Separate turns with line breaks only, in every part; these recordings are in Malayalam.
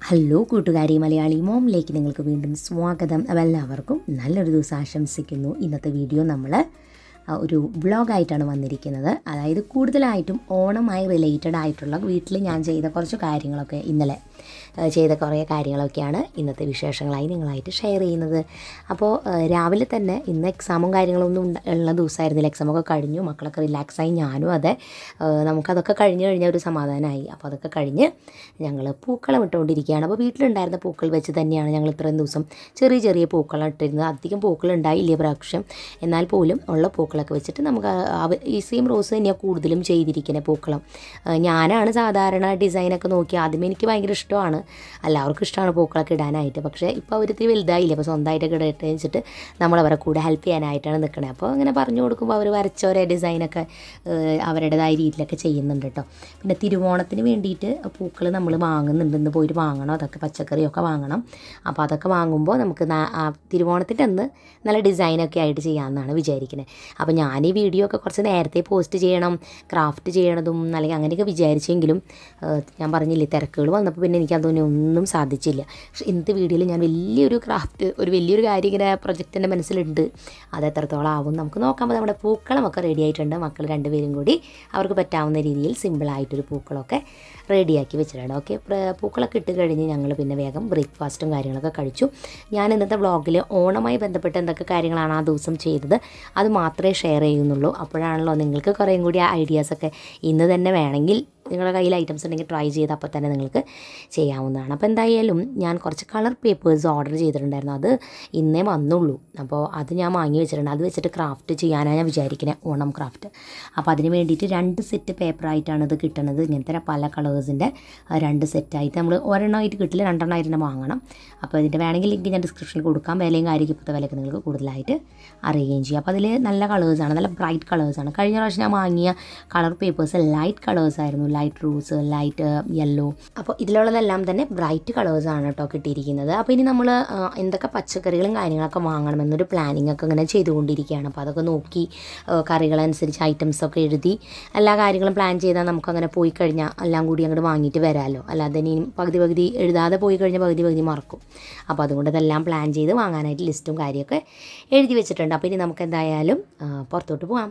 ഹലോ കൂട്ടുകാരി മലയാളി മോമിലേക്ക് നിങ്ങൾക്ക് വീണ്ടും സ്വാഗതം അപ്പോൾ എല്ലാവർക്കും നല്ലൊരു ദിവസം ആശംസിക്കുന്നു ഇന്നത്തെ വീഡിയോ നമ്മൾ ആ, ഒരു വ്ളോഗായിട്ടാണ് വന്നിരിക്കുന്നത് അതായത് കൂടുതലായിട്ടും ഓണമായി റിലേറ്റഡ് ആയിട്ടുള്ള വീട്ടിൽ ഞാൻ ചെയ്ത കുറച്ച് കാര്യങ്ങളൊക്കെ ഇന്നലെ ആ, ചെയ്ത കുറേ കാര്യങ്ങളൊക്കെയാണ് ഇന്നത്തെ വിശേഷങ്ങളായി നിങ്ങളായിട്ട് ഷെയർ ചെയ്യുന്നത് അപ്പോൾ ആ, രാവിലെ തന്നെ ഇന്ന് എക്സാമും കാര്യങ്ങളൊന്നും ഉണ്ട- ഉള്ള ദിവസമായിരുന്നില്ല എക്സാമൊക്കെ കഴിഞ്ഞു മക്കളൊക്കെ റിലാക്സായി ഞാനും അതെ ആ, നമുക്കതൊക്കെ കഴിഞ്ഞ് കഴിഞ്ഞ ഒരു സമാധാനമായി അപ്പോൾ അതൊക്കെ കഴിഞ്ഞ് ഞങ്ങൾ പൂക്കളം ഇട്ടുകൊണ്ടിരിക്കുകയാണ് അപ്പോൾ വീട്ടിലുണ്ടായിരുന്ന പൂക്കൾ വെച്ച് തന്നെയാണ് ഞങ്ങൾ ഇത്രയും ദിവസം ചെറിയ ചെറിയ പൂക്കളം ഇട്ടിരുന്നത് അധികം പൂക്കൾ ഉണ്ടായില്ല പ്രാവശ്യം എന്നാൽ പോലും ഉള്ള പൂക്കളൊക്കെ വെച്ചിട്ട് നമുക്ക് ആ- അവ- ഈ സെയിം റോസ് തന്നെയാണ് കൂടുതലും ചെയ്തിരിക്കുന്നത് പൂക്കളം ആ, ഞാനാണ് സാധാരണ ഡിസൈനൊക്കെ നോക്കി ആദ്യമേ എനിക്ക് ഭയങ്കര ഇഷ്ടമാണ് എല്ലാവർക്കും ഇഷ്ടമാണ് പൂക്കളൊക്കെ ഇടാനായിട്ട് പക്ഷേ ഇപ്പോൾ അവർ ഇത്തിരി വലുതായില്ല അപ്പോൾ സ്വന്തമായിട്ടൊക്കെ ഇടട്ടെ വെച്ചിട്ട് നമ്മൾ അവരെ കൂടെ ഹെൽപ്പ് ചെയ്യാനായിട്ടാണ് നിൽക്കണത് അപ്പോൾ അങ്ങനെ പറഞ്ഞു കൊടുക്കുമ്പോൾ അവർ വരച്ചോരെ ഡിസൈനൊക്കെ ഏഹ്, അവരുടേതായ രീതിയിലൊക്കെ ചെയ്യുന്നുണ്ട് കേട്ടോ പിന്നെ തിരുവോണത്തിന് വേണ്ടിയിട്ട് പൂക്കൾ നമ്മൾ വാങ്ങുന്നുണ്ട് ഇന്ന് പോയിട്ട് വാങ്ങണം അതൊക്കെ പച്ചക്കറിയൊക്കെ വാങ്ങണം അപ്പോൾ അതൊക്കെ വാങ്ങുമ്പോൾ നമുക്ക് നാ- ആ തിരുവോണത്തിൻ്റെ അന്ന് നല്ല ഡിസൈനൊക്കെ ആയിട്ട് ചെയ്യാമെന്നാണ് വിചാരിക്കുന്നത് അപ്പോൾ ഞാൻ ഈ വീഡിയോ ഒക്കെ കുറച്ച് നേരത്തെ പോസ്റ്റ് ചെയ്യണം ക്രാഫ്റ്റ് ചെയ്യണതും അല്ലെങ്കിൽ അങ്ങനെയൊക്കെ വിചാരിച്ചെങ്കിലും ഏഹ്, ഞാൻ പറഞ്ഞില്ലേ തിരക്കുകൾ വന്നപ്പോൾ പിന്നെ എനിക്ക് അതൊന്നും ഒന്നും സാധിച്ചില്ല പക്ഷേ ഇന്നത്തെ വീഡിയോയിൽ ഞാൻ വലിയൊരു ക്രാഫ്റ്റ് ഒരു വലിയൊരു കാര്യം ഇങ്ങനെ പ്രൊജക്റ്റ് എൻ്റെ മനസ്സിലുണ്ട് അത് എത്രത്തോളം ആവും നമുക്ക് നോക്കാം നമ്മുടെ പൂക്കളമൊക്കെ റെഡി ആയിട്ടുണ്ട് മക്കൾ രണ്ടുപേരും കൂടി അവർക്ക് പറ്റാവുന്ന രീതിയിൽ സിമ്പിളായിട്ടൊരു പൂക്കളമൊക്കെ റെഡിയാക്കി വെച്ചിട്ടുണ്ട് ഓക്കെ പൂക്കളൊക്കെ ഇട്ട് കഴിഞ്ഞ് ഞങ്ങൾ പിന്നെ വേഗം ബ്രേക്ക്ഫാസ്റ്റും കാര്യങ്ങളൊക്കെ കഴിച്ചു ഞാൻ ഇന്നത്തെ വ്ളോഗിൽ ഓണമായി ബന്ധപ്പെട്ട് എന്തൊക്കെ കാര്യങ്ങളാണ് ആ ദിവസം ചെയ്തത് അത് മാത്രമേ ഷെയർ ചെയ്യുന്നുള്ളൂ അപ്പോഴാണല്ലോ നിങ്ങൾക്ക് കുറേയും കൂടി ആ ഐഡിയാസൊക്കെ ഇന്ന് തന്നെ വേണമെങ്കിൽ നിങ്ങളുടെ കയ്യിൽ ഐറ്റംസ് ഉണ്ടെങ്കിൽ ട്രൈ ചെയ്ത് അപ്പോൾ തന്നെ നിങ്ങൾക്ക് ചെയ്യാവുന്നതാണ് അപ്പോൾ എന്തായാലും ഞാൻ കുറച്ച് കളർ പേപ്പേഴ്സ് ഓർഡർ ചെയ്തിട്ടുണ്ടായിരുന്നു അത് ഇന്നേ വന്നുള്ളൂ അപ്പോൾ അത് ഞാൻ വാങ്ങി വെച്ചിട്ടുണ്ട് അത് വെച്ചിട്ട് ക്രാഫ്റ്റ് ചെയ്യാനാണ് ഞാൻ വിചാരിക്കുന്നത് ഓണം ക്രാഫ്റ്റ് അപ്പോൾ അതിന് വേണ്ടിയിട്ട് രണ്ട് സെറ്റ് പേപ്പറായിട്ടാണ് ഇത് കിട്ടുന്നത് ഇങ്ങനത്തെ പല കളേഴ്സിൻ്റെ രണ്ട് സെറ്റായിട്ട് നമ്മൾ ഒരെണ്ണമായിട്ട് കിട്ടില്ല രണ്ടെണ്ണമായിട്ട് തന്നെ വാങ്ങണം അപ്പോൾ ഇതിൻ്റെ വേണമെങ്കിൽ ലിങ്ക് ഞാൻ ഡിസ്ക്രിപ്ഷനിൽ കൊടുക്കാം വിലയും കാര്യമൊക്കെ ഇപ്പോഴത്തെ വിലയൊക്കെ നിങ്ങൾക്ക് കൂടുതലായിട്ട് അറിയുകയും ചെയ്യും അപ്പോൾ അതിൽ നല്ല കളേഴ്സാണ് നല്ല ബ്രൈറ്റ് കളേഴ്സാണ് കഴിഞ്ഞ പ്രാവശ്യം ഞാൻ വാങ്ങിയ കളർ പേപ്പേഴ്സ് ലൈറ്റ് കളേഴ്സ് ആയിരുന്നു ലൈറ്റ് റോസ് ലൈറ്റ് യെല്ലോ അപ്പോൾ ഇതിലുള്ളതെല്ലാം തന്നെ ബ്രൈറ്റ് കളേഴ്സാണ് കേട്ടോ കിട്ടിയിരിക്കുന്നത് അപ്പോൾ ഇനി നമ്മൾ എന്തൊക്കെ പച്ചക്കറികളും കാര്യങ്ങളൊക്കെ വാങ്ങണമെന്നൊരു പ്ലാനിങ് ഒക്കെ ഇങ്ങനെ ചെയ്തുകൊണ്ടിരിക്കുകയാണ് അപ്പോൾ അതൊക്കെ നോക്കി ആ, കറികളനുസരിച്ച് items ഒക്കെ എഴുതി എല്ലാ കാര്യങ്ങളും പ്ലാൻ ചെയ്താൽ നമുക്കങ്ങനെ പോയി കഴിഞ്ഞാൽ എല്ലാം കൂടി അങ്ങോട്ട് വാങ്ങിയിട്ട് വരാമല്ലോ അല്ലാതെ ഇനിയും പകുതി പകുതി എഴുതാതെ പോയി കഴിഞ്ഞാൽ പകുതി പകുതി മറക്കും അപ്പോൾ അതുകൊണ്ട് ഇതെല്ലാം പ്ലാൻ ചെയ്ത് വാങ്ങാനായിട്ട് ലിസ്റ്റും കാര്യമൊക്കെ എഴുതി വെച്ചിട്ടുണ്ട് അപ്പോൾ ഇനി നമുക്ക് എന്തായാലും ആ, പുറത്തോട്ട് പോകാം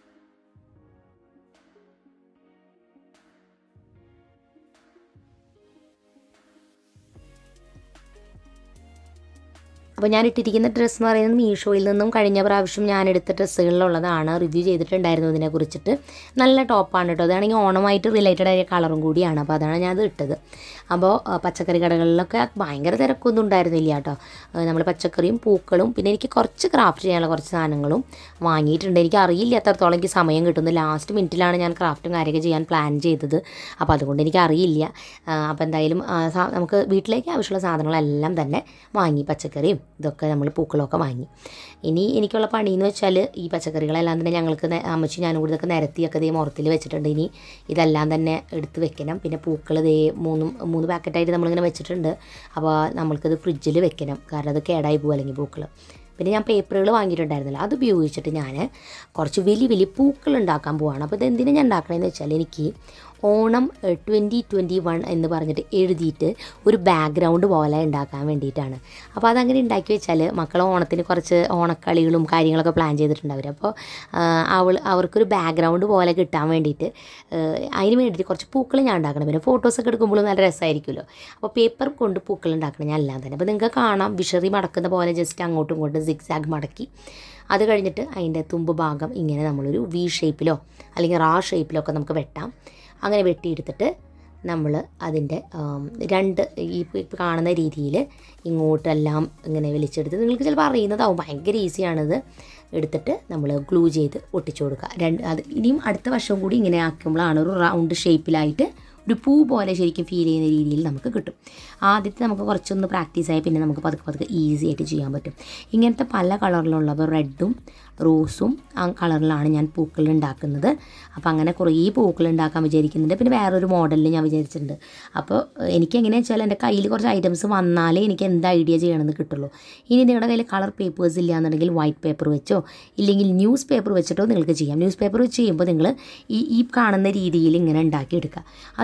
അപ്പോൾ ഞാൻ ഇട്ടിരിക്കുന്ന ഡ്രസ്സ് എന്ന് പറയുന്നത് മീഷോയിൽ നിന്നും കഴിഞ്ഞ പ്രാവശ്യം ഞാൻ എടുത്ത ഡ്രസ്സുകളിലുള്ളതാണ് റിവ്യൂ ചെയ്തിട്ടുണ്ടായിരുന്നു ഇതിനെ കുറിച്ചിട്ട് നല്ല ടോപ്പാണ് കേട്ടോ അതാണെങ്കിൽ ഓണമായിട്ട് റിലേറ്റഡ് ആയ കളറും കൂടിയാണ് അപ്പോൾ അതാണ് ഞാൻ അത് ഇട്ടത് അപ്പോൾ ആ, പച്ചക്കറി കടകളിലൊക്കെ ഭയങ്കര തിരക്കൊന്നും ഉണ്ടായിരുന്നില്ല കേട്ടോ നമ്മൾ പച്ചക്കറിയും പൂക്കളും പിന്നെ എനിക്ക് കുറച്ച് ക്രാഫ്റ്റ് ചെയ്യാനുള്ള കുറച്ച് സാധനങ്ങളും വാങ്ങിയിട്ടുണ്ട് എനിക്ക് അറിയില്ല എത്രത്തോളം എനിക്ക് സമയം കിട്ടുന്നു ലാസ്റ്റ് മിനിറ്റിലാണ് ഞാൻ ക്രാഫ്റ്റും കാര്യമൊക്കെ ചെയ്യാൻ പ്ലാൻ ചെയ്തത് അപ്പോൾ അതുകൊണ്ട് എനിക്ക് അറിയില്ല അപ്പോൾ എന്തായാലും ആ, സാ- നമുക്ക് വീട്ടിലേക്ക് ആവശ്യമുള്ള സാധനങ്ങളെല്ലാം തന്നെ വാങ്ങി പച്ചക്കറിയും ഇതൊക്കെ നമ്മൾ പൂക്കളമൊക്കെ വാങ്ങി ഇനി എനിക്കുള്ള പണി എന്ന് വെച്ചാൽ ഈ പച്ചക്കറികളെല്ലാം തന്നെ ഞങ്ങൾക്ക് നേ- അമ്മച്ചി ഞാനും കൂടി ഇതൊക്കെ നിരത്തിയൊക്കെ ഇതേ മുറത്തിൽ വെച്ചിട്ടുണ്ട് ഇനി ഇതെല്ലാം തന്നെ എടുത്ത് വെക്കണം പിന്നെ പൂക്കൾ ഇതേ മൂന്നും മൂന്ന് പാക്കറ്റായിട്ട് നമ്മളിങ്ങനെ വെച്ചിട്ടുണ്ട് അപ്പോൾ നമ്മൾക്കിത് ഫ്രിഡ്ജിൽ വെക്കണം കാരണം അത് കേടായി പോകും അല്ലെങ്കിൽ പൂക്കൾ പിന്നെ ഞാൻ പേപ്പറുകൾ വാങ്ങിയിട്ടുണ്ടായിരുന്നല്ലോ അത് ഉപയോഗിച്ചിട്ട് ഞാൻ കുറച്ച് വലിയ വലിയ പൂക്കൾ ഉണ്ടാക്കാൻ പോവാണ് അപ്പോൾ ഇത് എന്തിനാണ് ഞാൻ ഉണ്ടാക്കണമെന്ന് വെച്ചാൽ എനിക്ക് ഓണം ട്വൻറ്റി ട്വൻറ്റി വൺ എന്ന് പറഞ്ഞിട്ട് എഴുതിയിട്ട് ഒരു ബാക്ക്ഗ്രൗണ്ട് പോലെ ഉണ്ടാക്കാൻ വേണ്ടിയിട്ടാണ് അപ്പോൾ അതങ്ങനെ ഉണ്ടാക്കി വെച്ചാൽ മക്കൾ ഓണത്തിന് കുറച്ച് ഓണക്കളികളും കാര്യങ്ങളൊക്കെ പ്ലാൻ ചെയ്തിട്ടുണ്ട് അവർ അപ്പോൾ അവൾ അവർക്കൊരു ബാക്ക്ഗ്രൗണ്ട് പോലെ കിട്ടാൻ വേണ്ടിയിട്ട് ആ, അതിന് വേണ്ടിയിട്ട് കുറച്ച് പൂക്കൾ ഞാൻ ഉണ്ടാക്കണം പിന്നെ ഫോട്ടോസൊക്കെ എടുക്കുമ്പോഴും നല്ല രസമായിരിക്കുമല്ലോ അപ്പോൾ പേപ്പർ കൊണ്ട് പൂക്കൾ ഉണ്ടാക്കണം ഞാൻ എല്ലാം തന്നെ അപ്പോൾ നിങ്ങൾക്ക് കാണാം വിഷറി മടക്കുന്ന പോലെ ജസ്റ്റ് അങ്ങോട്ടും ഇങ്ങോട്ടും സിക്സാഗ് മടക്കി അത് കഴിഞ്ഞിട്ട് അതിൻ്റെ തുമ്പ് ഭാഗം ഇങ്ങനെ നമ്മളൊരു വി ഷേപ്പിലോ അല്ലെങ്കിൽ റാ ഷേപ്പിലോ ഒക്കെ നമുക്ക് വെട്ടാം അങ്ങനെ വെട്ടിയെടുത്തിട്ട് നമ്മൾ അതിൻ്റെ ആം, രണ്ട് ഈ ഇപ്പം ഇപ്പം കാണുന്ന രീതിയിൽ ഇങ്ങോട്ടെല്ലാം ഇങ്ങനെ വലിച്ചെടുത്ത് നിങ്ങൾക്ക് ചിലപ്പോൾ അറിയുന്നതാവും ഭയങ്കര ഈസിയാണിത് എടുത്തിട്ട് നമ്മൾ ഗ്ലൂ ചെയ്ത് ഒട്ടിച്ചു കൊടുക്കുക രണ്ട് അത് ഇനിയും അടുത്ത വർഷവും കൂടി ഇങ്ങനെ ആക്കുമ്പോഴാണ് ഒരു റൗണ്ട് ഷേപ്പിലായിട്ട് ഒരു പൂ പോലെ ശരിക്കും ഫീൽ ചെയ്യുന്ന രീതിയിൽ നമുക്ക് കിട്ടും ആദ്യത്തെ നമുക്ക് കുറച്ചൊന്ന് പ്രാക്ടീസ് ആയി പിന്നെ നമുക്ക് പതുക്കെ പതുക്കെ ഈസി ആയിട്ട് ചെയ്യാൻ പറ്റും ഇങ്ങനത്തെ പല കളറിലുള്ളപ്പോൾ റെഡും റോസും ആ കളറിലാണ് ഞാൻ പൂക്കൾ ഉണ്ടാക്കുന്നത് അപ്പോൾ അങ്ങനെ കുറേ പൂക്കൾ ഉണ്ടാക്കാൻ വിചാരിക്കുന്നുണ്ട് പിന്നെ വേറൊരു മോഡലിൽ ഞാൻ വിചാരിച്ചിട്ടുണ്ട് അപ്പോൾ എനിക്ക് എങ്ങനെയാണെന്ന് വെച്ചാൽ എൻ്റെ കയ്യിൽ കുറച്ച് ഐറ്റംസ് വന്നാലേ എനിക്ക് എന്ത് ഐഡിയ ചെയ്യണമെന്ന് കിട്ടുള്ളൂ ഇനി നിങ്ങളുടെ കയ്യിൽ കളർ പേപ്പേഴ്സ് ഇല്ല എന്നുണ്ടെങ്കിൽ വൈറ്റ് പേപ്പർ വെച്ചോ ഇല്ലെങ്കിൽ ന്യൂസ് പേപ്പർ വെച്ചിട്ടോ നിങ്ങൾക്ക് ചെയ്യാം ന്യൂസ് പേപ്പർ വെച്ച് ചെയ്യുമ്പോൾ നിങ്ങൾ ഈ ഈ കാണുന്ന രീതിയിൽ ഇങ്ങനെ ഉണ്ടാക്കിയെടുക്കുക അത്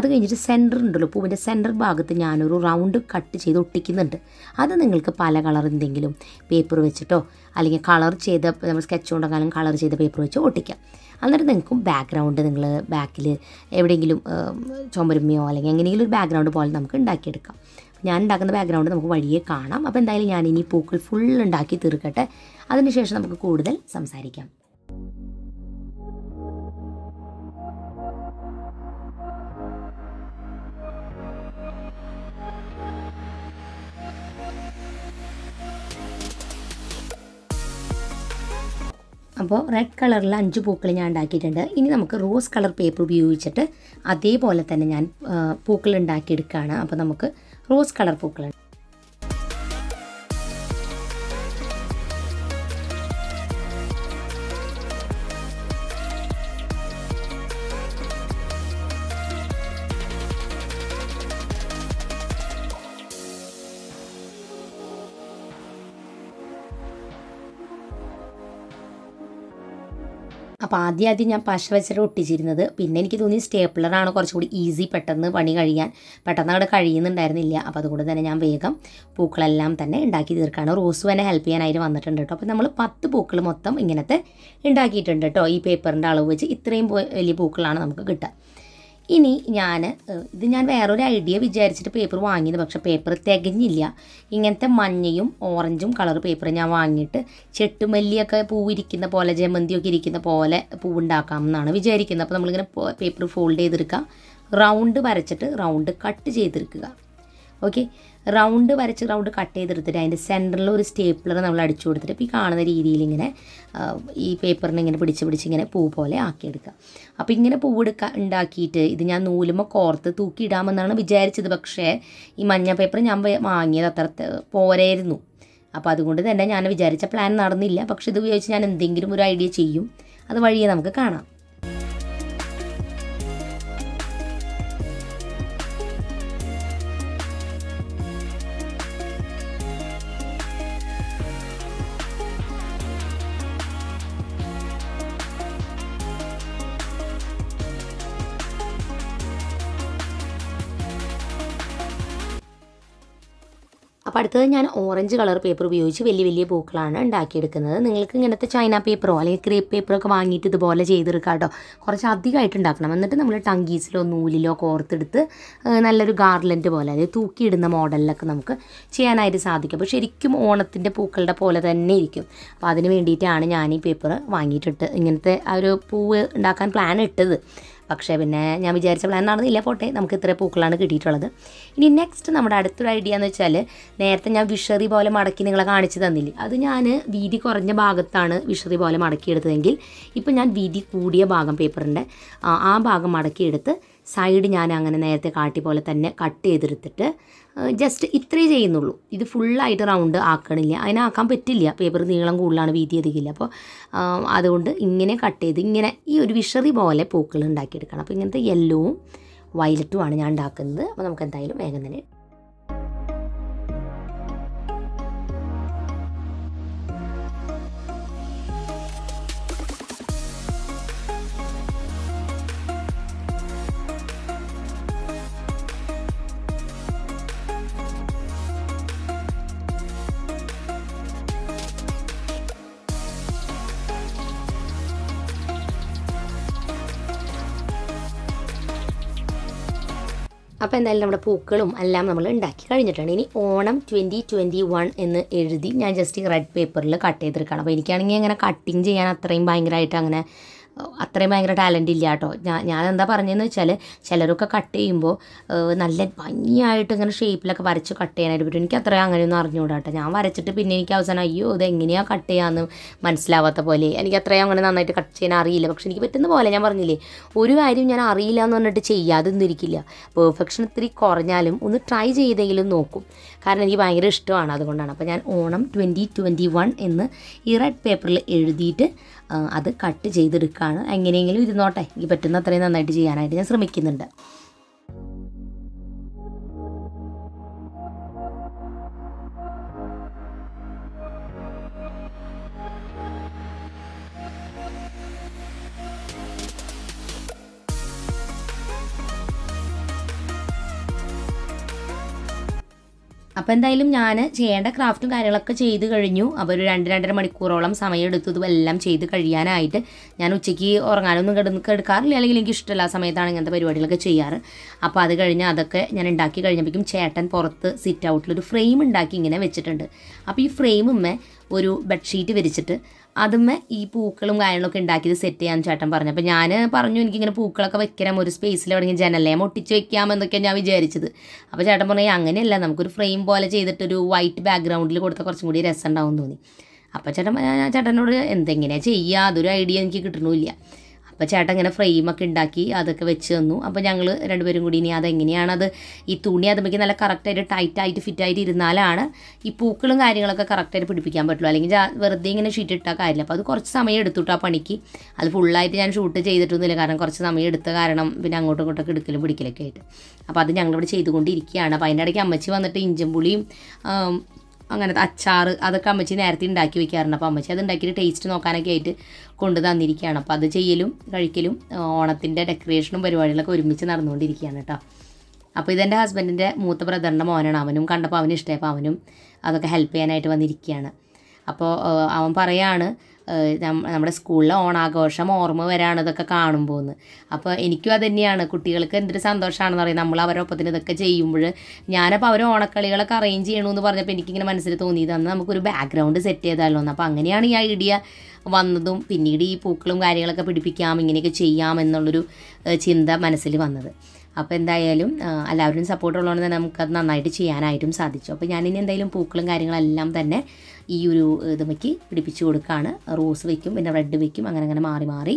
കഴിഞ്ഞിട്ട് സെൻറ്റർ ഉണ്ടല്ലോ പൂവിൻ്റെ സെൻറ്റർ ഭാഗത്ത് ഞാനൊരു റൗണ്ട് കട്ട് ചെയ്ത് ഒട്ടിക്കുന്നുണ്ട് അത് നിങ്ങൾക്ക് പല കളർ എന്തെങ്കിലും പേപ്പർ വെച്ചിട്ടോ അല്ലെങ്കിൽ കളർ ചെയ്ത നമ്മൾ സ്കെച്ച് കൊണ്ടെങ്കിലും കളർ ചെയ്ത പേപ്പർ വെച്ച് ഒട്ടിക്കാം എന്നിട്ട് നിങ്ങൾക്കും ബാക്ക്ഗ്രൗണ്ട് നിങ്ങൾ ബാക്കിൽ എവിടെയെങ്കിലും ചുമരുമ്മയോ അല്ലെങ്കിൽ എങ്ങനെയെങ്കിലും ഒരു ബാക്ക്ഗ്രൗണ്ട് പോലെ നമുക്ക് ഉണ്ടാക്കിയെടുക്കാം ഞാൻ ഉണ്ടാക്കുന്ന ബാക്ക്ഗ്രൗണ്ട് നമുക്ക് വഴിയെ കാണാം അപ്പോൾ എന്തായാലും ഞാൻ ഇനി പൂക്കൾ ഫുൾ ഉണ്ടാക്കി തീർക്കട്ടെ അതിനുശേഷം നമുക്ക് കൂടുതൽ സംസാരിക്കാം അപ്പോൾ റെഡ് കളറിൽ അഞ്ച് പൂക്കൾ ഞാൻ ഉണ്ടാക്കിയിട്ടുണ്ട് ഇനി നമുക്ക് റോസ് കളർ പേപ്പർ ഉപയോഗിച്ചിട്ട് അതേപോലെ തന്നെ ഞാൻ ആ, പൂക്കൾ ഉണ്ടാക്കിയെടുക്കുകയാണ് അപ്പോൾ നമുക്ക് റോസ് കളർ പൂക്കൾ അപ്പോൾ ആദ്യം ആദ്യം ഞാൻ പശ വെച്ചിട്ട് ഒട്ടിച്ചിരുന്നത് പിന്നെ എനിക്ക് തോന്നി സ്റ്റേപ്പിളറാണ് കുറച്ചുകൂടി ഈസി പെട്ടെന്ന് പണി കഴിയാൻ പെട്ടെന്ന് അവിടെ കഴിയുന്നുണ്ടായിരുന്നില്ല അപ്പോൾ അതുകൊണ്ട് തന്നെ ഞാൻ വേഗം പൂക്കളെല്ലാം തന്നെ ഉണ്ടാക്കി തീർക്കുകയാണ് റോസ് തന്നെ ഹെൽപ്പ് ചെയ്യാനായിട്ട് വന്നിട്ടുണ്ട് കേട്ടോ അപ്പോൾ നമ്മൾ പത്ത് പൂക്കൾ മൊത്തം ഇങ്ങനത്തെ ഉണ്ടാക്കിയിട്ടുണ്ട് കേട്ടോ ഈ പേപ്പറിൻ്റെ അളവ് വെച്ച് ഇത്രയും പോ- വലിയ പൂക്കളാണ് നമുക്ക് കിട്ടുക ഇനി ഞാൻ ഇത് ഞാൻ വേറൊരു ഐഡിയ വിചാരിച്ചിട്ട് പേപ്പർ വാങ്ങിയത് പക്ഷേ പേപ്പർ തികഞ്ഞില്ല ഇങ്ങനത്തെ മഞ്ഞയും ഓറഞ്ചും കളർ പേപ്പർ ഞാൻ വാങ്ങിയിട്ട് ചെട്ടുമല്ലിയൊക്കെ പൂവിരിക്കുന്ന പോലെ ജമന്തിയൊക്കെ ഇരിക്കുന്ന പോലെ പൂവുണ്ടാക്കാം എന്നാണ് വിചാരിക്കുന്നത് അപ്പോൾ നമ്മളിങ്ങനെ പേപ്പർ ഫോൾഡ് ചെയ്തെടുക്കുക റൗണ്ട് വരച്ചിട്ട് റൗണ്ട് കട്ട് ചെയ്തെടുക്കുക ഓക്കെ റൗണ്ട് വരച്ച് റൗണ്ട് കട്ട് ചെയ്തെടുത്തിട്ട് അതിൻ്റെ സെൻറ്ററിൽ ഒരു സ്റ്റേപ്പിളർ നമ്മൾ അടിച്ചു കൊടുത്തിട്ട് ഇപ്പോൾ ഈ കാണുന്ന രീതിയിൽ ഇങ്ങനെ ആ, ഈ പേപ്പറിനെ ഇങ്ങനെ പിടിച്ച് പിടിച്ച് ഇങ്ങനെ പൂ പോലെ ആക്കിയെടുക്കുക അപ്പോൾ ഇങ്ങനെ പൂവെടുക്കുക ഉണ്ടാക്കിയിട്ട് ഇത് ഞാൻ നൂലുമ കോർത്ത് തൂക്കിയിടാമെന്നാണ് വിചാരിച്ചത് പക്ഷേ ഈ മഞ്ഞ പേപ്പർ ഞാൻ വേ- വാങ്ങിയത് അത്ര ത- പോരായിരുന്നു അപ്പോൾ അതുകൊണ്ട് തന്നെ ഞാൻ വിചാരിച്ച പ്ലാൻ നടന്നില്ല പക്ഷേ ഇത് ഉപയോഗിച്ച് ഞാൻ എന്തെങ്കിലും ഒരു ഐഡിയ ചെയ്യും അത് വഴിയെ നമുക്ക് കാണാം അപ്പോൾ അടുത്തത് ഞാൻ ഓറഞ്ച് കളർ പേപ്പർ ഉപയോഗിച്ച് വലിയ വലിയ പൂക്കളാണ് ഉണ്ടാക്കിയെടുക്കുന്നത് നിങ്ങൾക്ക് ഇങ്ങനത്തെ ചൈന പേപ്പറോ അല്ലെങ്കിൽ ക്രേപ്പ് പേപ്പറോ ഒക്കെ വാങ്ങിയിട്ട് ഇതുപോലെ ചെയ്തെടുക്കാം കേട്ടോ കുറച്ച് അധികമായിട്ട് ഉണ്ടാക്കണം എന്നിട്ട് നമ്മൾ ടങ്കീസിലോ നൂലിലോ കോർത്തെടുത്ത് ആ, നല്ലൊരു ഗാർലൻഡ് പോലെ അതായത് തൂക്കിയിടുന്ന മോഡലിലൊക്കെ നമുക്ക് ചെയ്യാനായിട്ട് സാധിക്കും അപ്പോൾ ശരിക്കും ഓണത്തിൻ്റെ പൂക്കളുടെ പോലെ തന്നെ ഇരിക്കും അപ്പോൾ അതിന് വേണ്ടിയിട്ടാണ് ഞാൻ ഈ പേപ്പർ വാങ്ങിയിട്ടിട്ട് ഇങ്ങനത്തെ ആ ഒരു പൂവ് ഉണ്ടാക്കാൻ പ്ലാൻ ഇട്ടത് പക്ഷേ പിന്നെ ഞാൻ വിചാരിച്ച പ്ലാൻ നടന്നില്ല പോട്ടെ നമുക്ക് ഇത്ര പൂക്കളാണ് കിട്ടിയിട്ടുള്ളത് ഇനി നെക്സ്റ്റ് നമ്മുടെ അടുത്തൊരു ഐഡിയ എന്ന് വെച്ചാൽ നേരത്തെ ഞാൻ വിഷറി പോലെ മടക്കി നിങ്ങളെ കാണിച്ചു തന്നില്ലേ അത് ഞാൻ വീതി കുറഞ്ഞ ഭാഗത്താണ് വിഷറി പോലെ മടക്കിയെടുത്തതെങ്കിൽ ഇപ്പം ഞാൻ വീതി കൂടിയ ഭാഗം പേപ്പറിൻ്റെ ആ ആ ഭാഗം മടക്കിയെടുത്ത് സൈഡ് ഞാൻ അങ്ങനെ നേരത്തെ കാട്ടി പോലെ തന്നെ കട്ട് ചെയ്തെടുത്തിട്ട് ജസ്റ്റ് ഇത്രേ ചെയ്യുന്നുള്ളൂ ഇത് ഫുള്ളായിട്ട് റൗണ്ട് ആക്കണില്ല അതിനാക്കാൻ പറ്റില്ല പേപ്പർ നീളം കൂടുതലാണ് വീതി അധികമില്ല അപ്പോൾ ആ, അതുകൊണ്ട് ഇങ്ങനെ കട്ട് ചെയ്ത് ഇങ്ങനെ ഈ ഒരു വിഷറി പോലെ പൂക്കൾ ഉണ്ടാക്കിയെടുക്കണം അപ്പോൾ ഇങ്ങനത്തെ യെല്ലോവും വയലറ്റും ആണ് ഞാൻ ഉണ്ടാക്കുന്നത് അപ്പോൾ നമുക്ക് എന്തായാലും വേഗം തന്നെ അപ്പോൾ എന്തായാലും നമ്മുടെ പൂക്കളും എല്ലാം നമ്മൾ ഉണ്ടാക്കി കഴിഞ്ഞിട്ടുണ്ട് ഇനി ഓണം ട്വൻറ്റി ട്വൻറ്റി വൺ എന്ന് എഴുതി ഞാൻ ജസ്റ്റ് ഈ റെഡ് പേപ്പറിൽ കട്ട് ചെയ്തെടുക്കണം അപ്പോൾ എനിക്കാണെങ്കിൽ അങ്ങനെ കട്ടിങ് ചെയ്യാൻ അത്രയും ഭയങ്കരമായിട്ട് അങ്ങനെ ഏഹ്, അത്രയും ഭയങ്കര ടാലൻ്റ് ഇല്ല കേട്ടോ ഞാൻ ഞാൻ എന്താ പറഞ്ഞതെന്ന് വെച്ചാൽ ചിലരൊക്കെ കട്ട് ചെയ്യുമ്പോൾ ഏഹ്, നല്ല ഭംഗിയായിട്ട് ഇങ്ങനെ ഷേപ്പിലൊക്കെ വരച്ച് കട്ട് ചെയ്യാനായിട്ട് പറ്റും എനിക്ക് അത്രയും അങ്ങനെയൊന്നും അറിഞ്ഞുകൂടാ കേട്ടോ ഞാൻ വരച്ചിട്ട് പിന്നെ എനിക്ക് അവസാനം അയ്യോ ഇത് എങ്ങനെയാണ് കട്ട് ചെയ്യാമെന്ന് മനസ്സിലാവാത്ത പോലെ എനിക്ക് അത്രയും അങ്ങനെ നന്നായിട്ട് കട്ട് ചെയ്യാൻ അറിയില്ല പക്ഷെ എനിക്ക് പറ്റുന്ന പോലെ ഞാൻ പറഞ്ഞില്ലേ ഒരു കാര്യം ഞാൻ അറിയില്ല എന്ന് പറഞ്ഞിട്ട് ചെയ്യാതൊന്നും ഇരിക്കില്ല പെർഫെക്ഷൻ ഇത്തിരി കുറഞ്ഞാലും ഒന്ന് ട്രൈ ചെയ്തെങ്കിലും നോക്കും കാരണം എനിക്ക് ഭയങ്കര ഇഷ്ടമാണ് അതുകൊണ്ടാണ് അപ്പോൾ ഞാൻ ഓണം ട്വൻറ്റി ട്വൻറ്റി വൺ എന്ന് ഈ റെഡ് പേപ്പറിൽ എഴുതിയിട്ട് ആ, അത് കട്ട് ചെയ്തെടുക്കുകയാണ് എങ്ങനെയെങ്കിലും ഇരുന്നോട്ടെ എനിക്ക് പറ്റുന്ന അത്രയും നന്നായിട്ട് ചെയ്യാനായിട്ട് ഞാൻ ശ്രമിക്കുന്നുണ്ട് അപ്പോൾ എന്തായാലും ഞാൻ ചെയ്യേണ്ട ക്രാഫ്റ്റും കാര്യങ്ങളൊക്കെ ചെയ്ത് കഴിഞ്ഞു അപ്പോൾ ഒരു രണ്ട് രണ്ടര മണിക്കൂറോളം സമയം എടുത്തു ഇതെല്ലാം ചെയ്ത് കഴിയാനായിട്ട് ഞാൻ ഉച്ചയ്ക്ക് ഉറങ്ങാനൊന്നും കിടന്ന് കിടക്കാറില്ല അല്ലെങ്കിൽ എനിക്ക് ഇഷ്ടമല്ല ആ സമയത്താണ് ഇങ്ങനത്തെ പരിപാടികളൊക്കെ ചെയ്യാറ് അപ്പോൾ അത് കഴിഞ്ഞ് അതൊക്കെ ഞാൻ ഉണ്ടാക്കി കഴിഞ്ഞപ്പോഴേക്കും ചേട്ടൻ പുറത്ത് സിറ്റ് ഔട്ടിലൊരു ഫ്രെയിം ഉണ്ടാക്കി ഇങ്ങനെ വെച്ചിട്ടുണ്ട് അപ്പോൾ ഈ ഫ്രെയിമുമ്മേ ഒരു ബെഡ്ഷീറ്റ് വിരിച്ചിട്ട് അതുമ്മേ ഈ പൂക്കളും കാര്യങ്ങളൊക്കെ ഉണ്ടാക്കിയത് സെറ്റ് ചെയ്യാൻ ചേട്ടൻ പറഞ്ഞു അപ്പോൾ ഞാൻ പറഞ്ഞു എനിക്കിങ്ങനെ പൂക്കളൊക്കെ വെക്കണം ഒരു സ്പേസിൽ എവിടെയെങ്കിലും ജനലയം ഒട്ടിച്ച് വെക്കാമെന്നൊക്കെ ഞാൻ വിചാരിച്ചത് അപ്പോൾ ചേട്ടൻ പറഞ്ഞു "ഏയ് അങ്ങനെയല്ല നമുക്കൊരു ഫ്രെയിം പോലെ ചെയ്തിട്ടൊരു വൈറ്റ് ബാക്ക്ഗ്രൗണ്ടിൽ കൊടുത്താൽ കുറച്ചും കൂടി രസം ഉണ്ടാവും എന്ന് തോന്നി അപ്പോൾ ചേട്ടൻ ഞാൻ ചേട്ടനോട് എന്തെങ്ങനെയാണ് ചെയ്യുക അതൊരു ഐഡിയ എനിക്ക് കിട്ടണമില്ല അപ്പോൾ ചേട്ടൻ ഇങ്ങനെ ഫ്രെയിമൊക്കെ ഉണ്ടാക്കി അതൊക്കെ വെച്ച് തന്നു അപ്പോൾ ഞങ്ങൾ രണ്ടുപേരും കൂടി ഇനി അതെങ്ങനെയാണ് അത് ഈ തുണി അതുമ്പോൾ നല്ല കറക്റ്റായിട്ട് ടൈറ്റായിട്ട് ഫിറ്റായിട്ട് ഇരുന്നാലാണ് ഈ പൂക്കളും കാര്യങ്ങളൊക്കെ കറക്റ്റായിട്ട് പിടിപ്പിക്കാൻ പറ്റുള്ളൂ അല്ലെങ്കിൽ ജാ- വെറുതെ ഇങ്ങനെ ഷീറ്റ് ഇട്ടാൽ കാര്യമില്ല അപ്പോൾ അത് കുറച്ച് സമയം എടുത്തുട്ടോ ആ പണിക്ക് അത് ഫുള്ളായിട്ട് ഞാൻ ഷൂട്ട് ചെയ്തിട്ടൊന്നുമില്ല കാരണം കുറച്ച് സമയം എടുത്ത കാരണം പിന്നെ അങ്ങോട്ടും ഇങ്ങോട്ടൊക്കെ എടുക്കലും പിടിക്കലൊക്കെ ആയിട്ട് അപ്പോൾ അത് ഞങ്ങളിവിടെ ചെയ്തുകൊണ്ടിരിക്കുകയാണ് അപ്പോൾ അതിൻ്റെ ഇടയ്ക്ക് അമ്മച്ചി വന്നിട്ട് ഇഞ്ചും പുളിയും ആം, അങ്ങനത്തെ അച്ചാറ് അതൊക്കെ അമ്മച്ചി നേരത്തെ ഉണ്ടാക്കി വെക്കാറുണ്ട് അപ്പോൾ അമ്മച്ചി അത് ഉണ്ടാക്കിയിട്ട് ടേസ്റ്റ് നോക്കാനൊക്കെ ആയിട്ട് കൊണ്ട് തന്നിരിക്കുകയാണ് അപ്പോൾ അത് ചെയ്യലും കഴിക്കലും ആ, ഓണത്തിൻ്റെ ഡെക്കറേഷനും പരിപാടികളൊക്കെ ഒരുമിച്ച് നടന്നുകൊണ്ടിരിക്കുകയാണ് കേട്ടോ അപ്പോൾ ഇതെൻ്റെ ഹസ്ബൻഡിൻ്റെ മൂത്ത ബ്രദറിൻ്റെ മോനാണ് അവനും കണ്ടപ്പോൾ അവനും ഇഷ്ടമായി അപ്പോൾ അവനും അതൊക്കെ ഹെൽപ്പ് ചെയ്യാനായിട്ട് വന്നിരിക്കുകയാണ് അപ്പോൾ ആ, അവൻ പറയാണ് ആ, നം- നമ്മുടെ സ്കൂളിലെ ഓണാഘോഷം ഓർമ്മ വരാണ് ഇതൊക്കെ കാണുമ്പോൾ എന്ന് അപ്പോൾ എനിക്കും അത് തന്നെയാണ് കുട്ടികൾക്ക് എന്തൊരു സന്തോഷമാണെന്ന് പറയും നമ്മൾ അവരുടെ ഒപ്പത്തിന് ഇതൊക്കെ ചെയ്യുമ്പോൾ ഞാനപ്പോൾ അവർ ഓണക്കളികളൊക്കെ അറേഞ്ച് ചെയ്യണമെന്ന് പറഞ്ഞപ്പോൾ എനിക്കിങ്ങനെ മനസ്സിൽ തോന്നിയത് അന്ന് നമുക്കൊരു ബാക്ക്ഗ്രൗണ്ട് സെറ്റ് ചെയ്താലോ എന്ന് അപ്പോൾ അങ്ങനെയാണ് ഈ ഐഡിയ വന്നതും പിന്നീട് ഈ പൂക്കളും കാര്യങ്ങളൊക്കെ പിടിപ്പിക്കാം ഇങ്ങനെയൊക്കെ ചെയ്യാം എന്നുള്ളൊരു ഏഹ്, ചിന്ത മനസ്സിൽ വന്നത് അപ്പോൾ എന്തായാലും ആ, എല്ലാവരും സപ്പോർട്ട് ഉള്ളതുകൊണ്ട് തന്നെ നമുക്കത് നന്നായിട്ട് ചെയ്യാനായിട്ടും സാധിച്ചു അപ്പോൾ ഞാനിനി എന്തായാലും പൂക്കളും കാര്യങ്ങളെല്ലാം തന്നെ ഈ ഒരു ഇതുമയ്ക്ക് പിടിപ്പിച്ചു കൊടുക്കുകയാണ് റോസ് വയ്ക്കും പിന്നെ റെഡ് വയ്ക്കും അങ്ങനെ അങ്ങനെ മാറി മാറി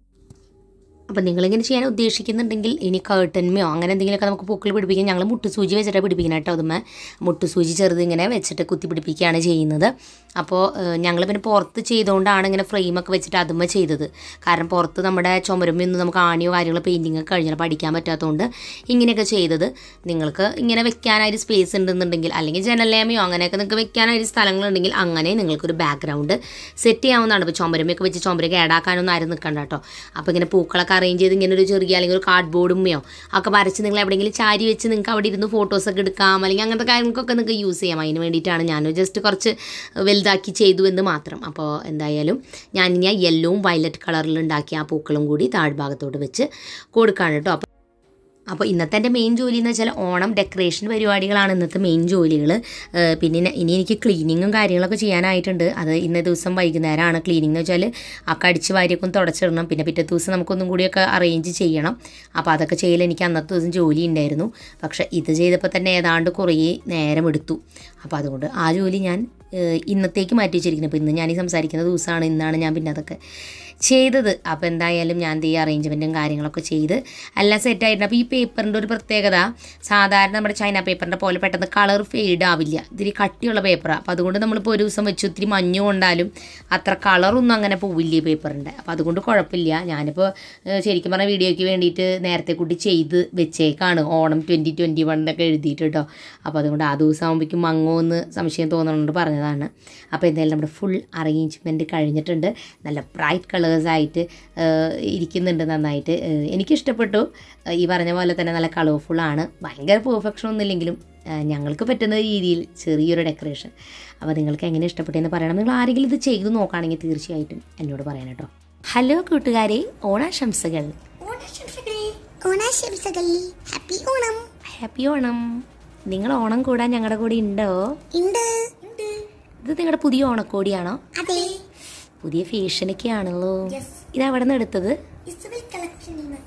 അപ്പം നിങ്ങളിങ്ങനെ ചെയ്യാൻ ഉദ്ദേശിക്കുന്നുണ്ടെങ്കിൽ ഇനി കേട്ടന്മയോ അങ്ങനെ എന്തെങ്കിലുമൊക്കെ നമുക്ക് പൂക്കൾ പിടിപ്പിക്കാൻ ഞങ്ങൾ മുട്ടുസൂചി വെച്ചിട്ട് പിടിപ്പിക്കണം കേട്ടോ അതുമ്മേ മുട്ടുസൂചി ചെറുത് ഇങ്ങനെ വെച്ചിട്ട് കുത്തി പിടിപ്പിക്കുകയാണ് ചെയ്യുന്നത് അപ്പോൾ ഞങ്ങൾ പിന്നെ പുറത്ത് ചെയ്തുകൊണ്ടാണ് ഇങ്ങനെ ഫ്രെയിമൊക്കെ വെച്ചിട്ട് അതുമ്മ ചെയ്തത് കാരണം പുറത്ത് നമ്മുടെ ചുമരുമ്മയൊന്നും നമുക്ക് ആണിയോ കാര്യങ്ങളോ പെയിൻറ്റിങ് ഒക്കെ കഴിഞ്ഞാൽ പഠിക്കാൻ പറ്റാത്തതുകൊണ്ട് ഇങ്ങനെയൊക്കെ ചെയ്തത് നിങ്ങൾക്ക് ഇങ്ങനെ വെക്കാനായിട്ട് സ്പേസ് ഉണ്ടെന്നുണ്ടെങ്കിൽ അല്ലെങ്കിൽ ജനലേമയോ അങ്ങനെയൊക്കെ നിങ്ങൾക്ക് വെക്കാനായിട്ട് സ്ഥലങ്ങളുണ്ടെങ്കിൽ അങ്ങനെ നിങ്ങൾക്കൊരു ബാക്ക്ഗ്രൗണ്ട് സെറ്റ് ചെയ്യാവുന്നതാണ് ഇപ്പോൾ ചുമരമയൊക്കെ വെച്ച് ചുമര കേടാക്കാനൊന്നും ആരും നിൽക്കണ്ട കേട്ടോ അപ്പോൾ ഇങ്ങനെ പൂക്കളൊക്കെ അറേഞ്ച് ചെയ്ത് ഇങ്ങനെ ഒരു ചെറിയ അല്ലെങ്കിൽ ഒരു കാർഡ് ബോർഡുമ്മയോ ഒക്കെ വരച്ച് നിങ്ങൾ എവിടെയെങ്കിലും ചാരി വെച്ച് നിങ്ങൾക്ക് അവിടെ ഇരുന്ന് ഫോട്ടോസൊക്കെ എടുക്കാം അല്ലെങ്കിൽ അങ്ങനത്തെ കാര്യങ്ങൾക്കൊക്കെ നിങ്ങൾക്ക് യൂസ് ചെയ്യാം അതിന് വേണ്ടിയിട്ടാണ് ഞാൻ ജസ്റ്റ് കുറച്ച് വലുതാക്കി ചെയ്തു എന്ന് മാത്രം അപ്പോൾ എന്തായാലും ഞാൻ ഇനി ആ യെല്ലോവും വയലറ്റ് കളറിൽ ഉണ്ടാക്കിയ ആ പൂക്കളും കൂടി താഴ്ഭാഗത്തോട്ട് വെച്ച് കൊടുക്കുകയാണ് കേട്ടോ അപ്പോൾ അപ്പോൾ ഇന്നത്തെ എൻ്റെ മെയിൻ ജോലി എന്ന് വെച്ചാൽ ഓണം ഡെക്കറേഷൻ പരിപാടികളാണ് ഇന്നത്തെ മെയിൻ ജോലികൾ പിന്നെ ഇനി- ഇനി എനിക്ക് ക്ലീനിങ്ങും കാര്യങ്ങളൊക്കെ ചെയ്യാനായിട്ടുണ്ട് അത് ഇന്ന ദിവസം വൈകുന്നേരമാണ് ക്ലീനിങ് എന്ന് വെച്ചാൽ ആ കടിച്ച് വാരിയൊക്കെ ഒന്ന് തുടച്ചിടണം പിന്നെ പിറ്റേ ദിവസം നമുക്കൊന്നും കൂടിയൊക്കെ അറേഞ്ച് ചെയ്യണം അപ്പോൾ അതൊക്കെ ചെയ്യൽ എനിക്ക് അന്നത്തെ ദിവസം ജോലി ഉണ്ടായിരുന്നു പക്ഷേ ഇത് ചെയ്തപ്പോൾ തന്നെ ഏതാണ്ട് കുറേ നേരം എടുത്തു അപ്പോൾ അതുകൊണ്ട് ആ ജോലി ഞാൻ ഏഹ്, ഇന്നത്തേക്ക് മാറ്റി വെച്ചിരിക്കുന്നത് അപ്പോൾ ഇന്ന് ഞാൻ ഈ സംസാരിക്കുന്ന ദിവസമാണ് ഇന്നാണ് ഞാൻ പിന്നെ അതൊക്കെ ചെയ്തത് അപ്പോൾ എന്തായാലും ഞാൻ ഈ അറേഞ്ച്മെൻറ്റും കാര്യങ്ങളൊക്കെ ചെയ്ത് എല്ലാം സെറ്റായിട്ടുണ്ട് അപ്പോൾ ഈ പേപ്പറിൻ്റെ ഒരു പ്രത്യേകത സാധാരണ നമ്മുടെ ചൈന പേപ്പറിൻ്റെ പോലെ പെട്ടെന്ന് കളർ ഫെയ്ഡ് ആവില്ല ഇത്തിരി കട്ടിയുള്ള പേപ്പറാണ് അപ്പോൾ അതുകൊണ്ട് നമ്മളിപ്പോൾ ഒരു ദിവസം വെച്ച് ഒത്തിരി മഞ്ഞ് കൊണ്ടാലും അത്ര കളറൊന്നും അങ്ങനെ പോവില്ല ഈ പേപ്പറിൻ്റെ അപ്പോൾ അതുകൊണ്ട് കുഴപ്പമില്ല ഞാനിപ്പോൾ ഏഹ്, ശരിക്കും പറഞ്ഞാൽ വീഡിയോയ്ക്ക് വേണ്ടിയിട്ട് നേരത്തെ കൂട്ടി ചെയ്ത് വെച്ചേക്കാണ് ഓണം ട്വൻറ്റി ട്വൻറ്റി വണ്ണൊക്കെ എഴുതിയിട്ട് കേട്ടോ അപ്പോൾ അതുകൊണ്ട് ആ ദിവസം ആകുമ്പോഴേക്കും മങ്ങോ എന്ന് സംശയം തോന്നുന്നുണ്ട് പറഞ്ഞതാണ് അപ്പോൾ എന്തായാലും നമ്മുടെ ഫുൾ അറേഞ്ച്മെൻറ്റ് കഴിഞ്ഞിട്ടുണ്ട് നല്ല ബ്രൈറ്റ് കളേഴ്സായിട്ട് ഇരിക്കുന്നുണ്ട് നന്നായിട്ട് ഏഹ്, എനിക്കിഷ്ടപ്പെട്ടു ഏഹ്, ഈ പറഞ്ഞ പോലെ തന്നെ നല്ല കളർഫുള്ളാണ് ഭയങ്കര പെർഫെക്ഷൻ ഒന്നുമില്ലെങ്കിലും ഏഹ്, ഞങ്ങൾക്ക് പറ്റുന്ന രീതിയിൽ ചെറിയൊരു ഡെക്കറേഷൻ അപ്പോൾ നിങ്ങൾക്ക് എങ്ങനെ ഇഷ്ടപ്പെട്ടെന്ന് പറയണം നിങ്ങൾ ആരെങ്കിലും ഇത് ചെയ്തു നോക്കുകയാണെങ്കിൽ തീർച്ചയായിട്ടും എന്നോട് പറയണം കേട്ടോ ഹലോ കൂട്ടുകാരെ ഓണാശംസകൾ
ഓണാശംസകൾ ഓണാശംസകൾ ഹാപ്പി ഓണം
ഹാപ്പി ഓണം നിങ്ങൾ ഓണം കൂടാൻ ഞങ്ങളുടെ കൂടെ ഉണ്ടോ
ഉണ്ട് ഉണ്ട്
ഇത് നിങ്ങളുടെ പുതിയ ഓണക്കോടിയാണോ
അതെ
പുതിയ ഫേഷനൊക്കെ ആണല്ലോ
Yes.
ഇത് എവിടെ നിന്ന് എടുത്തത്
ഇസബൽ കളക്ഷനിൽ നിന്ന്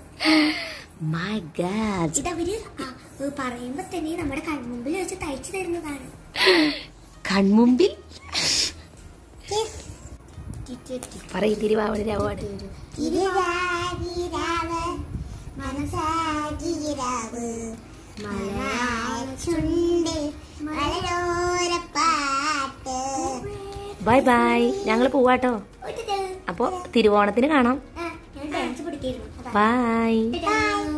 മൈ ഗാഡ്
ഇതവര് ആ, ഏ, പറയുമ്പോ തന്നെ നമ്മുടെ കൺമുമ്പിൽ വെച്ച് തയ്ച്ചു തരുന്നതാണ്
കൺമുമ്പിൽ
Yes.
പറയും തിരുവാവണ രാവാട്
തിരുവാതിരാവ് മനസാകിരാവ് മലയാള ചുണ്ട് മലയോരപ്പാട്ട്
ബൈ ബൈ ഞങ്ങൾ പോവാട്ടോ അപ്പോൾ തിരുവോണത്തിന് കാണാം
ഞാൻ ഡാൻസ് പഠിക്കായിരുന്നു
ബൈ
ബൈ